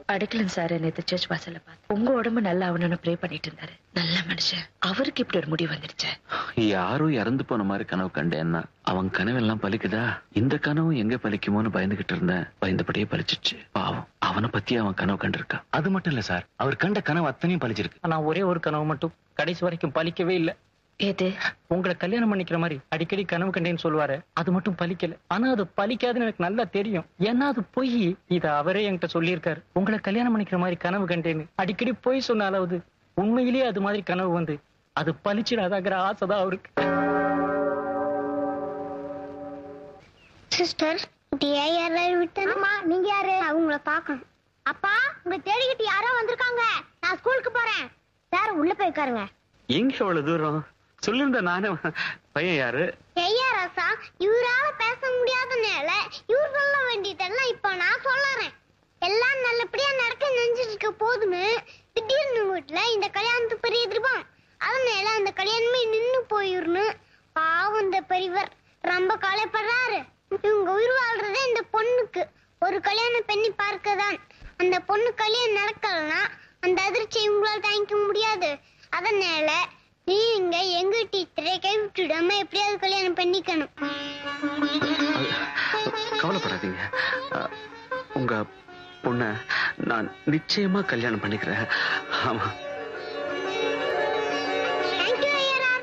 அடிக்கலன் sir நேத்து search வாசல்ல பார்த்து உங்க உடம்பு நல்லா ஆகணும்னு ப்ரே பண்ணிட்டு இருந்தாரு நல்ல மனுஷன் அவருக்கு இப்படி ஒரு முடிவு வந்துடுச்சு யாரும் இறந்து போன மாதிரி கனவு கண்டேன்னா அவன் கனவெல்லாம் பலிக்குதா இந்த கனவு எங்க பலிக்குமோன்னு பயந்துகிட்டு இருந்தேன் பயந்தபடியே பலிச்சிச்சு பாவம் அவனை பத்தி அவன் கனவு கண்டிருக்கான் அது மட்டும் இல்ல சார் அவர் கண்ட கனவு அத்தனையும் பழிச்சிருக்கு ஆனா ஒரே ஒரு கனவு மட்டும் கடைசி வரைக்கும் பலிக்கவே இல்ல ஏது உங்களை கல்யாணம் பண்ணிக்கிற மாதிரி அடிக்கடி கனவு கண்டேன்னு சொல்லுவாரு அது மட்டும் பலிக்கல ஆனா அது பலிக்காதுன்னு எனக்கு நல்லா தெரியும் ஏன்னா அது பொய் இத அவரே என்கிட்ட சொல்லியிருக்காரு உங்களை கல்யாணம் பண்ணிக்கிற மாதிரி கனவு கண்டேன்னு அடிக்கடி பொய் சொன்னாலாவது உண்மையிலேயே அது மாதிரி கனவு வந்து அது பலிச்சிடாதாங்கிற ஆசைதான் அவருக்கு சிஸ்டர் டிஏ யாராவது விட்டேன்மா நீங்க யாரு அவங்கள பார்க்கணும் அப்பா உங்க தேடிக்கிட்டு யாரோ வந்திருக்காங்க நான் ஸ்கூலுக்கு போறேன் சார் உள்ள போய் உட்காருங்க எங்க அவ்வளவு தூரம் சொல்லிருந்த நானே பையன் யாரு ஐயா ராசா இவரால பேச முடியாத நேர இவர் சொல்ல வேண்டியதெல்லாம் இப்ப நான் சொல்லுறேன் எல்லாம் நல்லபடியா நடக்க நினைச்சிட்டு இருக்க போதுன்னு திடீர்னு வீட்டுல இந்த கல்யாணத்துக்கு பெரிய எதிர்ப்பான் அதனால அந்த கல்யாணமே நின்னு போயிடணும் பாவம் இந்த பெரியவர் ரொம்ப கவலைப்படுறாரு இவங்க உயிர் வாழ்றதே இந்த பொண்ணுக்கு ஒரு கல்யாணம் பண்ணி பார்க்கதான் அந்த பொண்ணு கல்யாணம் நடக்கலன்னா அந்த அதிர்ச்சியை உங்களால் தாங்கிக்க முடியாது அதனால நீங்க எங்க டீச்சரை கைவிட்டுடாம எப்படியாவது கல்யாணம் பண்ணிக்கணும் கவலைப்படாதீங்க அஹ், உங்க பொண்ண நான் நிச்சயமா கல்யாணம் பண்ணிக்கிறேன் ஆமா தேங்க்யூ ஐயரார்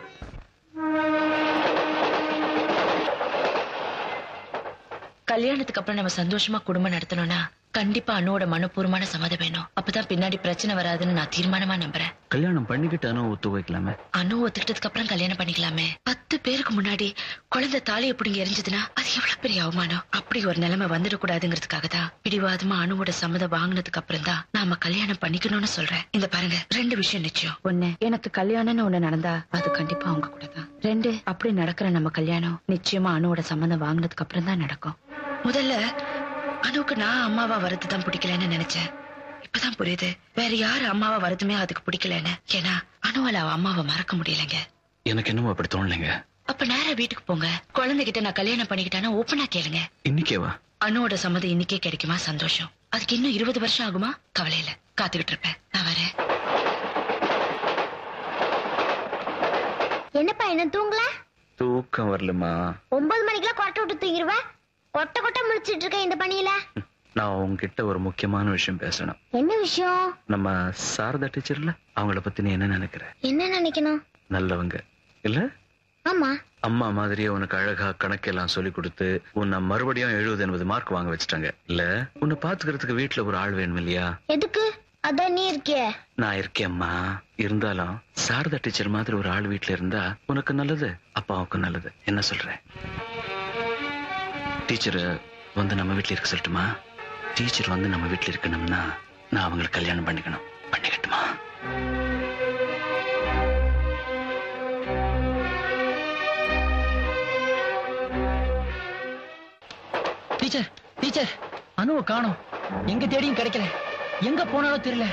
கல்யாணத்துக்கு அப்புறம் நம்ம சந்தோஷமா குடும்பம் நடத்தணும்னா கண்டிப்பா அணுவோட மனப்பூர்வமான சம்மதம் வேணும் அப்பதான் பின்னாடி பிரச்சனை வராதுன்னு நான் தீர்மானமா நம்புறேன் கல்யாணம் பண்ணிக்கிட்டு அனு ஒத்து வைக்கலாமே அணு ஒத்துக்கிட்டதுக்கு அப்புறம் கல்யாணம் பண்ணிக்கலாமே பத்து பேருக்கு முன்னாடி குழந்தை தாலியை பிடிங்க எரிஞ்சதுன்னா அது எவ்வளவு பெரிய அவமானம் அப்படி ஒரு நிலைமை வந்துடக்கூடாதுங்கிறதுக்காக தான் பிடிவாதமா அணுவோட சம்மதம் வாங்கினதுக்கு அப்புறம் தான் நாம கல்யாணம் பண்ணிக்கணும்னு சொல்றேன் இந்த பாருங்க ரெண்டு விஷயம் நிச்சயம் ஒண்ணு எனக்கு கல்யாணம்னு ஒண்ணு நடந்தா அது கண்டிப்பா அவங்க கூட தான் ரெண்டு அப்படி நடக்கிற நம்ம கல்யாணம் நிச்சயமா அணுவோட சம்மதம் வாங்கினதுக்கு அப்புறம் தான் நடக்கும் முதல்ல அணுவுக்கு நான் அம்மாவா வரது தான் பிடிக்கலன்னு நினைச்சேன் இப்பதான் புரியுது வேற யாரு அம்மாவா வரதுமே அதுக்கு பிடிக்கலன்னு ஏன்னா அணுவால அவ அம்மாவை மறக்க முடியலங்க எனக்கு என்னமோ அப்படி தோணலைங்க அப்ப நேரா வீட்டுக்கு போங்க குழந்தைகிட்ட நான் கல்யாணம் பண்ணிக்கிட்டேன்னா ஓப்பனா கேளுங்க இன்னைக்கேவா அணுவோட சம்மதம் இன்னைக்கே கிடைக்குமா சந்தோஷம் அதுக்கு இன்னும் இருபது வருஷம் ஆகுமா கவலை இல்ல காத்துக்கிட்டு இருப்பேன் நான் வரேன் என்னப்பா என்ன தூங்கல தூக்கம் வரலமா ஒன்பது மணிக்கெல்லாம் கொட்டை விட்டு தூங்கிடுவேன் கொட்டை கொட்டை முடிச்சிட்டு இருக்கேன் இந்த பணியில நான் உங்ககிட்ட ஒரு முக்கியமான விஷயம் பேசணும் என்ன விஷயம் நம்ம சாரதா டீச்சர்ல அவங்கள பத்தி நீ என்ன நினைக்கிற என்ன நினைக்கணும் நல்லவங்க இல்ல ஆமா அம்மா மாதிரியே உனக்கு அழகா கணக்கெல்லாம் சொல்லி கொடுத்து உன்னை மறுபடியும் எழுபது எண்பது மார்க் வாங்க வச்சுட்டாங்க இல்ல உன்னை பாத்துக்கிறதுக்கு வீட்டுல ஒரு ஆள் வேணும் இல்லையா எதுக்கு அதான் நீ இருக்கிய நான் இருக்கேம்மா இருந்தாலும் சாரதா டீச்சர் மாதிரி ஒரு ஆள் வீட்டுல இருந்தா உனக்கு நல்லது அப்பாவுக்கு நல்லது என்ன சொல்ற டீச்சர் வந்து நம்ம வீட்டுல இருக்க சொல்லட்டுமா டீச்சர் வந்து நம்ம வீட்டுல இருக்கணும்னா நான் அவங்களை கல்யாணம் பண்ணிக்கணும் பண்ணிக்கட்டுமா டீச்சர் டீச்சர் அணுவை காணோம் எங்க தேடியும் கிடைக்கல எங்க போனாலும் தெரியல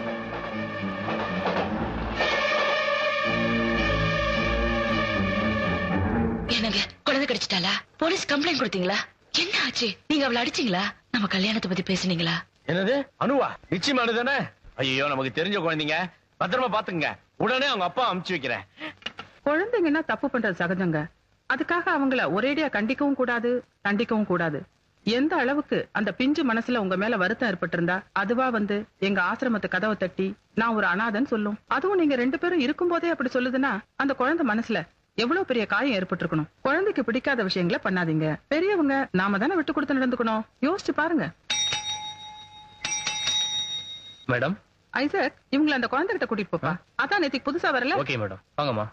என்னங்க குழந்தை கிடைச்சிட்டாளா போலீஸ் கம்ப்ளைண்ட் கொடுத்தீங்களா என்ன ஆச்சு நீங்க அவளை அடிச்சீங்களா நம்ம கல்யாணத்தை பத்தி பேசுனீங்களா என்னது அனுவா நிச்சயமானது தானே ஐயோ நமக்கு தெரிஞ்ச குழந்தைங்க பத்திரமா பாத்துங்க உடனே அவங்க அப்பா அமுச்சு வைக்கிறேன் குழந்தைங்கன்னா தப்பு பண்றது சகஜங்க அதுக்காக அவங்கள ஒரேடியா கண்டிக்கவும் கூடாது தண்டிக்கவும் கூடாது எந்த அளவுக்கு அந்த பிஞ்சு மனசுல உங்க மேல வருத்தம் ஏற்பட்டிருந்தா அதுவா வந்து எங்க ஆசிரமத்து கதவை தட்டி நான் ஒரு அனாதன் சொல்லும் அதுவும் நீங்க ரெண்டு பேரும் இருக்கும்போதே அப்படி சொல்லுதுன்னா அந்த குழந்தை மனசுல எவ்வளவு பெரிய காயம் ஏற்பட்டிருக்கணும் குழந்தைக்கு பிடிக்காத விஷயங்களை பண்ணாதீங்க பெரியவங்க நாம தானே விட்டு கொடுத்து நடந்துக்கணும் யோசிச்சு பாருங்க மேடம் ஐசக் இவங்களை அந்த குழந்தைகிட்ட கூட்டிட்டு போப்பா அதான் நேத்திக்கு புதுசா வரல ஓகே மேடம் வாங்கம்மா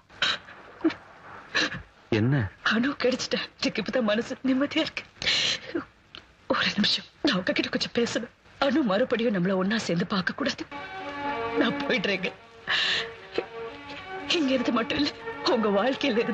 என்ன அணு கிடைச்சிட்டா எனக்கு இப்பதான் மனசு நிம்மதியா இருக்கு ஒரு நிமிஷம் நான் உங்ககிட்ட கொஞ்சம் பேசணும் அணு மறுபடியும் நம்மள ஒன்னா சேர்ந்து பார்க்க கூடாது நான் போயிடுறேங்க இங்க இருந்து மட்டும் இல்ல உங்க வாழ்க்கையில இருந்து